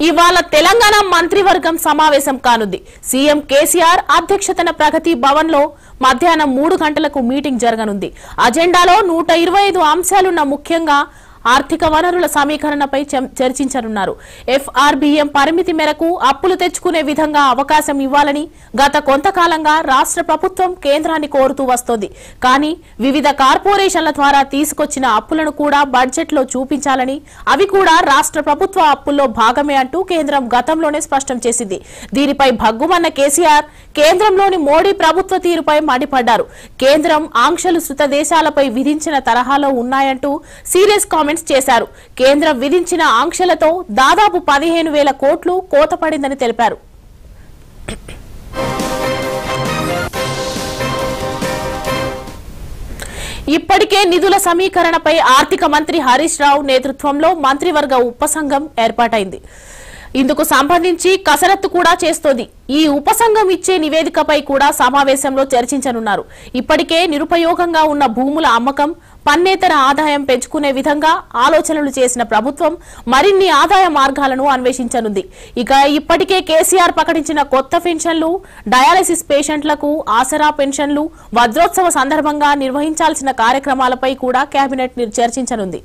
ఇవాళ తెలంగాణ మంత్రివర్గం సమావేశం కానుంది సీఎం కేసీఆర్ అధ్యక్షతన ప్రగతి భవన్ లో మధ్యాహ్నం మూడు గంటలకు మీటింగ్ జరగనుంది అజెండాలో నూట ఇరవై ఐదు అంశాలున్న ముఖ్యంగా ఆర్థిక వనరుల సమీకరణపై చం- చర్చించనున్నారు ఎఫ్ఆర్బిఎం పరిమితి మేరకు అప్పులు తెచ్చుకునే విధంగా అవకాశం ఇవ్వాలని గత కొంతకాలంగా రాష్ట్ర ప్రభుత్వం కేంద్రాన్ని కోరుతూ వస్తోంది కానీ వివిధ కార్పొరేషన్ల ద్వారా తీసుకొచ్చిన అప్పులను కూడా బడ్జెట్లో చూపించాలని అవి కూడా రాష్ట్ర ప్రభుత్వ అప్పుల్లో భాగమే అంటూ కేంద్రం గతంలోనే స్పష్టం చేసింది దీనిపై భగ్గుమన్న కేసీఆర్ కేంద్రంలోని మోడీ ప్రభుత్వ తీరుపై మండిపడ్డారు కేంద్రం ఆంక్షలు శృత దేశాలపై విధించిన తరహాలో ఉన్నాయంటూ సీరియస్ కామెంట్స్ చేశారు కేంద్రం విధించిన ఆంక్షలతో దాదాపు పదిహేను వేల కోట్లు కోత పడిందని తెలిపారు ఇప్పటికే నిధుల సమీకరణపై ఆర్థిక మంత్రి హరీష్ రావు నేతృత్వంలో మంత్రివర్గ ఉపసంఘం ఏర్పాటైంది ఇందుకు సంబంధించి కసరత్తు కూడా చేస్తోంది ఈ ఉపసంఘం ఇచ్చే నివేదికపై కూడా సమావేశంలో చర్చించనున్నారు ఇప్పటికే నిరుపయోగంగా ఉన్న భూముల అమ్మకం పన్నేతర ఆదాయం పెంచుకునే విధంగా ఆలోచనలు చేసిన ప్రభుత్వం మరిన్ని ఆదాయ మార్గాలను అన్వేషించనుంది ఇక ఇప్పటికే కేసీఆర్ ప్రకటించిన కొత్త పెన్షన్లు డయాలసిస్ పేషెంట్లకు ఆసరా పెన్షన్లు వజ్రోత్సవ సందర్భంగా నిర్వహించాల్సిన కార్యక్రమాలపై కూడా కేబినెట్ నిర్- చర్చించనుంది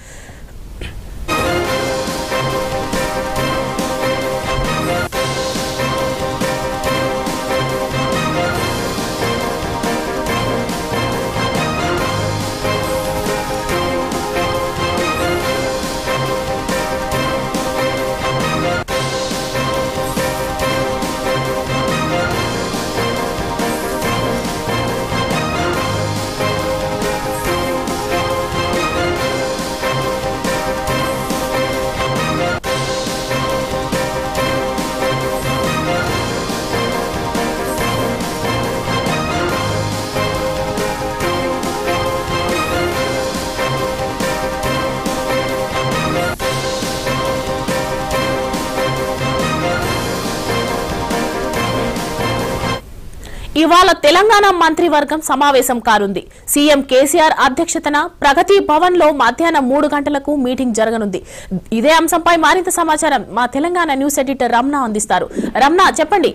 ఇవాళ తెలంగాణ మంత్రివర్గం సమావేశం కానుంది సీఎం కేసీఆర్ అధ్యక్షతన ప్రగతి భవన్ లో మధ్యాహ్నం మూడు గంటలకు మీటింగ్ జరగనుంది ఇదే అంశంపై మరింత సమాచారం మా తెలంగాణ న్యూస్ ఎడిటర్ రమణ అందిస్తారు రమణ చెప్పండి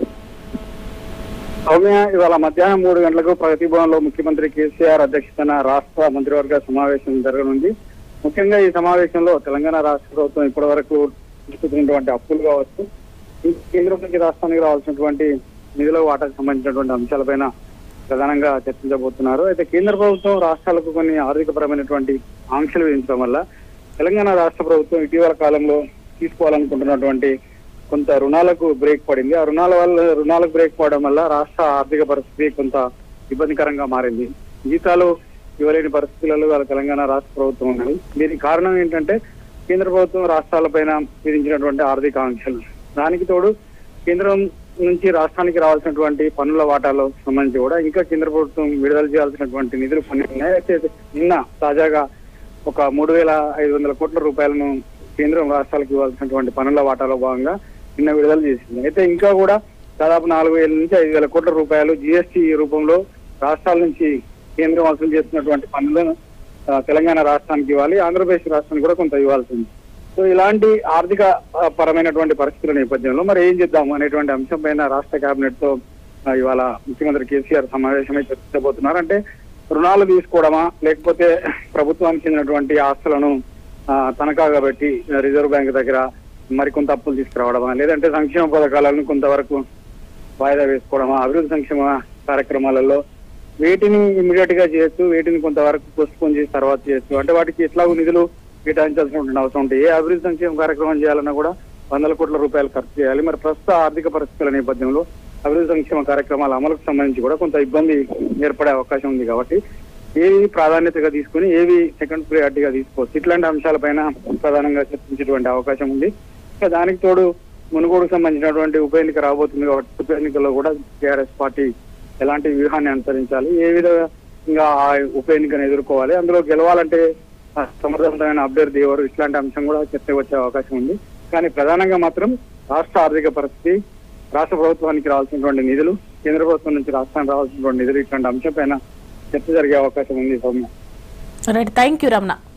సౌమ్య ఇవాళ మధ్యాహ్నం మూడు గంటలకు ప్రగతి భవన్ లో ముఖ్యమంత్రి కేసీఆర్ అధ్యక్షతన రాష్ట్ర మంత్రివర్గ సమావేశం జరగనుంది ముఖ్యంగా ఈ సమావేశంలో తెలంగాణ రాష్ట్ర ప్రభుత్వం ఇప్పటి వరకు తీసుకున్నటువంటి అప్పులు కావచ్చు ఇంకా కేంద్రం నుంచి రాష్ట్రానికి రావాల్సినటువంటి నిధుల వాటాకు సంబంధించినటువంటి అంశాలపైన ప్రధానంగా చర్చించబోతున్నారు అయితే కేంద్ర ప్రభుత్వం రాష్ట్రాలకు కొన్ని ఆర్థికపరమైనటువంటి ఆంక్షలు విధించడం వల్ల తెలంగాణ రాష్ట్ర ప్రభుత్వం ఇటీవల కాలంలో తీసుకోవాలనుకుంటున్నటువంటి కొంత రుణాలకు బ్రేక్ పడింది ఆ రుణాల వల్ల రుణాలకు బ్రేక్ పడడం వల్ల రాష్ట్ర ఆర్థిక పరిస్థితి కొంత ఇబ్బందికరంగా మారింది జీతాలు ఇవ్వలేని పరిస్థితులలో వాళ్ళ తెలంగాణ రాష్ట్ర ప్రభుత్వం ఉన్నది దీనికి కారణం ఏంటంటే కేంద్ర ప్రభుత్వం రాష్ట్రాలపైన విధించినటువంటి ఆర్థిక ఆంక్షలు దానికి తోడు కేంద్రం నుంచి రాష్ట్రానికి రావాల్సినటువంటి పన్నుల వాటాలో సంబంధించి కూడా ఇంకా కేంద్ర ప్రభుత్వం విడుదల చేయాల్సినటువంటి నిధులు కొన్ని ఉన్నాయి అయితే నిన్న తాజాగా ఒక మూడు వేల ఐదు వందల కోట్ల రూపాయలను కేంద్రం రాష్ట్రాలకు ఇవ్వాల్సినటువంటి పనుల వాటాలో భాగంగా నిన్న విడుదల చేసింది అయితే ఇంకా కూడా దాదాపు నాలుగు వేల నుంచి ఐదు వేల కోట్ల రూపాయలు జిఎస్టీ రూపంలో రాష్ట్రాల నుంచి కేంద్రం వసూలు చేస్తున్నటువంటి పనులను ఆ, తెలంగాణ రాష్ట్రానికి ఇవ్వాలి ఆంధ్రప్రదేశ్ రాష్ట్రానికి కూడా కొంత ఇవ్వాల్సి ఉంది సో ఇలాంటి ఆర్థిక ఆ, పరమైనటువంటి పరిస్థితుల నేపథ్యంలో మరి ఏం చేద్దాము అనేటువంటి అంశం పైన రాష్ట్ర కేబినెట్ తో ఆ, ఇవాళ ముఖ్యమంత్రి కేసీఆర్ సమావేశమై చర్చించబోతున్నారు అంటే రుణాలు తీసుకోవడమా లేకపోతే ప్రభుత్వానికి చెందినటువంటి ఆస్తులను ఆ, తనఖాగా పెట్టి రిజర్వ్ బ్యాంక్ దగ్గర మరికొంత అప్పులు తీసుకురావడమా లేదంటే సంక్షేమ పథకాలను కొంతవరకు వాయిదా వేసుకోవడమా అభివృద్ధి సంక్షేమ కార్యక్రమాలలో వేటిని ఇమీడియట్ గా చేయొచ్చు వేటిని కొంతవరకు పోస్ట్పోన్ చేసి తర్వాత చేయొచ్చు అంటే వాటికి ఎట్లాగో నిధులు కేటాయించాల్సిన అవసరం ఉంటుంది ఏ అభివృద్ధి సంక్షేమ కార్యక్రమం చేయాలన్నా కూడా వందల కోట్ల రూపాయలు ఖర్చు చేయాలి మరి ప్రస్తుత ఆర్థిక పరిస్థితుల నేపథ్యంలో అభివృద్ధి సంక్షేమ కార్యక్రమాల అమలుకు సంబంధించి కూడా కొంత ఇబ్బంది ఏర్పడే అవకాశం ఉంది కాబట్టి ఏవి ప్రాధాన్యతగా తీసుకుని ఏవి సెకండ్ ప్రియారిటీగా తీసుకోవచ్చు ఇట్లాంటి అంశాలపైన ప్రధానంగా చర్చించేటువంటి అవకాశం ఉంది ఇంకా దానికి తోడు మునుగోడుకు సంబంధించినటువంటి ఉప ఎన్నిక రాబోతుంది కాబట్టి ఉప ఎన్నికల్లో కూడా టీఆర్ఎస్ పార్టీ ఎలాంటి వ్యూహాన్ని అనుసరించాలి ఏ విధంగా ఆ ఉప ఎన్నికను ఎదుర్కోవాలి అందులో గెలవాలంటే ఆ సమర్థవంతమైన అభ్యర్థి ఎవరు ఇట్లాంటి అంశం కూడా చర్చ వచ్చే అవకాశం ఉంది కానీ ప్రధానంగా మాత్రం రాష్ట్ర ఆర్థిక పరిస్థితి రాష్ట్ర ప్రభుత్వానికి రావాల్సినటువంటి నిధులు కేంద్ర ప్రభుత్వం నుంచి రాష్ట్రానికి రావాల్సినటువంటి నిధులు ఇట్లాంటి అంశం పైన చర్చ జరిగే అవకాశం ఉంది Soumya right thank you Ramana